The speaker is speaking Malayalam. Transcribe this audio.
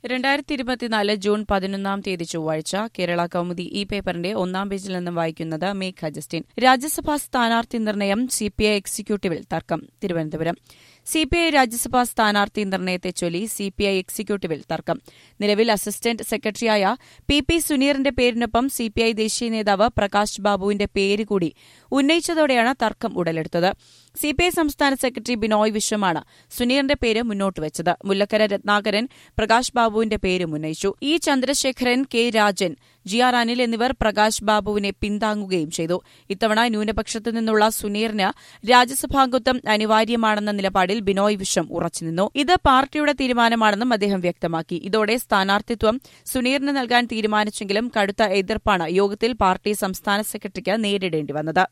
രണ്ടായിരത്തി ഇരുപത്തിനാല് ജൂൺ പതിനൊന്നാം തീയതി ചൊവ്വാഴ്ച കേരള കൗമുദി ഈ പേപ്പറിന്റെ ഒന്നാം പേജിൽ നിന്നും വായിക്കുന്നത് മേഘ ജസ്റ്റിൻ രാജ്യസഭാ സ്ഥാനാർത്ഥി നിർണയം സിപിഐ എക്സിക്യൂട്ടീവിൽ തർക്കം തിരുവനന്തപുരം സിപിഐ രാജ്യസഭാ സ്ഥാനാർത്ഥി നിർണയത്തെ ചൊല്ലി സിപിഐ എക്സിക്യൂട്ടീവിൽ തർക്കം നിലവിൽ അസിസ്റ്റന്റ് സെക്രട്ടറിയായ പി പി സുനീറിന്റെ പേരിനൊപ്പം സിപിഐ ദേശീയ നേതാവ് പ്രകാശ് ബാബുവിന്റെ പേര് കൂടി ഉന്നയിച്ചതോടെയാണ് തർക്കം ഉടലെടുത്തത് സിപിഐ സംസ്ഥാന സെക്രട്ടറി ബിനോയ് വിശ്വമാണ് സുനീറിന്റെ പേര് മുന്നോട്ട് വെച്ചത് മുല്ലക്കര രത്നാകരൻ പ്രകാശ് ബാബുവിന്റെ പേരും ഉന്നയിച്ചു E Chandrasekharan K Rajan G R Anil എന്നിവർ പ്രകാശ് ബാബുവിനെ പിന്താങ്ങുകയും ചെയ്തു ഇത്തവണ ന്യൂനപക്ഷത്തു നിന്നുള്ള സുനീറിന് രാജ്യസഭാംഗത്വം അനിവാര്യമാണെന്ന നിലപാടിൽ ബിനോയ് വിശ്വം ഉറച്ചുനിന്നു ഇത് പാർട്ടിയുടെ തീരുമാനമാണെന്നും അദ്ദേഹം വ്യക്തമാക്കി ഇതോടെ സ്ഥാനാർത്ഥിത്വം സുനീറിന് നൽകാൻ തീരുമാനിച്ചെങ്കിലും കടുത്ത എതിർപ്പാണ് യോഗത്തിൽ പാർട്ടി സംസ്ഥാന സെക്രട്ടറിക്ക് നേരിടേണ്ടി വന്നത്